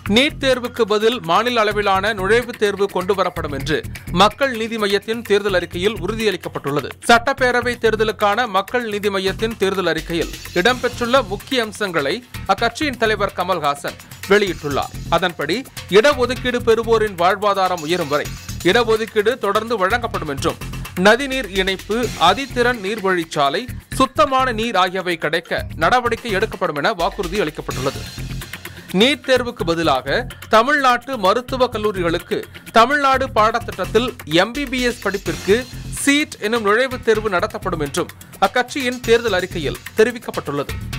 NEET தேர்வுக்கு பதில் மாநில அளவிலான நுழைவுத் தேர்வு கொண்டுவரப்படும் என்று மக்கள் நீதி மய்யத்தின் தேர்தல் அறிக்கையில் உறுதியளிக்கப்பட்டுள்ளது சட்டப்பேரவை தேர்தலுக்கான மக்கள் நீதி மய்யத்தின் தேர்தல் அறிக்கையில் இடம்பெற்றுள்ள முக்கிய அம்சங்களை அக்கட்சியின் தலைவர் கமல்ஹாசன் வெளியிட்டுள்ளார் அதன்படி இடஒதுக்கீடு பெறுவோரின் வாழ்வாதாரம் உயரும் வரை இடஒதுக்கீடு தொடர்ந்து வழங்கப்படும் என்றும் நதிநீர் இணைப்பு அதிதிறன் நீர்வழிச்சாலை சுத்தமான நீர் ஆகியவை கிடைக்க நடவடிக்கை எடுக்கப்படும் என வாக்குறுதி அளிக்கப்பட்டுள்ளது நீட் தேர்வுக்கு பதிலாக தமிழ்நாட்டு மருத்துவக் கல்லூரிகளுக்கு தமிழ்நாடு பாடத்திட்டத்தில் எம்பிபிஎஸ் படிப்பிற்கு சீட் எனும் நுழைவுத் தேர்வு நடத்தப்படும் என்றும் அக்கட்சியின் தேர்தல் அறிக்கையில் தெரிவிக்கப்பட்டுள்ளது